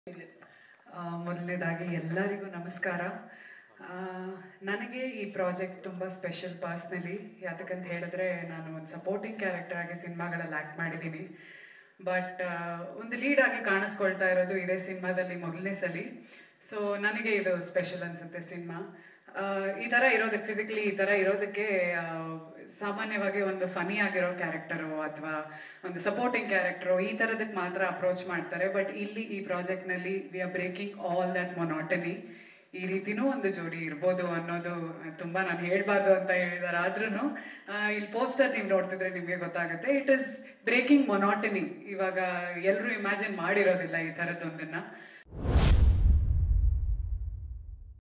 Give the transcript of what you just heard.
ಆ, ಮೊದಲನೇದಾಗಿ ಎಲ್ಲರಿಗೂ ನಮಸ್ಕಾರ ಆ, ನನಗೆ ಈ ಪ್ರಾಜೆಕ್ಟ್ ತುಂಬ ಸ್ಪೆಷಲ್ ಪರ್ಸ್ನಲಿ ಯಾತಕ್ಕಂತ ಹೇಳಿದ್ರೆ ನಾನು ಒಂದು ಸಪೋರ್ಟಿಂಗ್ ಕ್ಯಾರೆಕ್ಟರ್ ಆಗಿ ಸಿನಿಮಾಗಳಲ್ಲಿ ಆ್ಯಕ್ಟ್ ಮಾಡಿದ್ದೀನಿ ಬಟ್ ಒಂದು ಲೀಡ್ ಆಗಿ ಕಾಣಿಸ್ಕೊಳ್ತಾ ಇರೋದು ಇದೇ ಸಿನಿಮಾದಲ್ಲಿ ಮೊದಲನೇ ಸಲಿ ಸೊ ನನಗೆ ಇದು ಸ್ಪೆಷಲ್ ಅನ್ಸುತ್ತೆ ಸಿನಿಮಾ ಈ ಥರ ಇರೋದಕ್ಕೆ ಫಿಸಿಕಲಿ ಈ ಥರ ಇರೋದಕ್ಕೆ ಆ, ಸಾಮಾನ್ಯವಾಗಿ ಒಂದು ಫನಿ ಆಗಿರೋ ಕ್ಯಾರೆಕ್ಟರು ಅಥವಾ ಒಂದು ಸಪೋರ್ಟಿಂಗ್ ಕ್ಯಾರೆಕ್ಟರು ಈ ಥರದಕ್ಕೆ ಮಾತ್ರ ಅಪ್ರೋಚ್ ಮಾಡ್ತಾರೆ ಬಟ್ ಇಲ್ಲಿ ಈ ಪ್ರಾಜೆಕ್ಟ್ನಲ್ಲಿ we are breaking all that monotony ಈ ರೀತಿನೂ ಒಂದು ಜೋಡಿ ಇರ್ಬೋದು ಅನ್ನೋದು ತುಂಬಾ ನಾನು ಹೇಳ್ಬಾರ್ದು ಅಂತ ಹೇಳಿದಾರೆ ಆದ್ರೂ ಇಲ್ಲಿ ಪೋಸ್ಟರ್ ನೀವು ನೋಡ್ತಿದ್ರೆ ನಿಮಗೆ ಗೊತ್ತಾಗುತ್ತೆ ಇಟ್ ಇಸ್ ಬ್ರೇಕಿಂಗ್ ಮೊನಾಟನಿ ಇವಾಗ ಎಲ್ಲರೂ ಇಮ್ಯಾಜಿನ್ ಮಾಡಿರೋದಿಲ್ಲ ಈ ಥರದ್ದೊಂದನ್ನ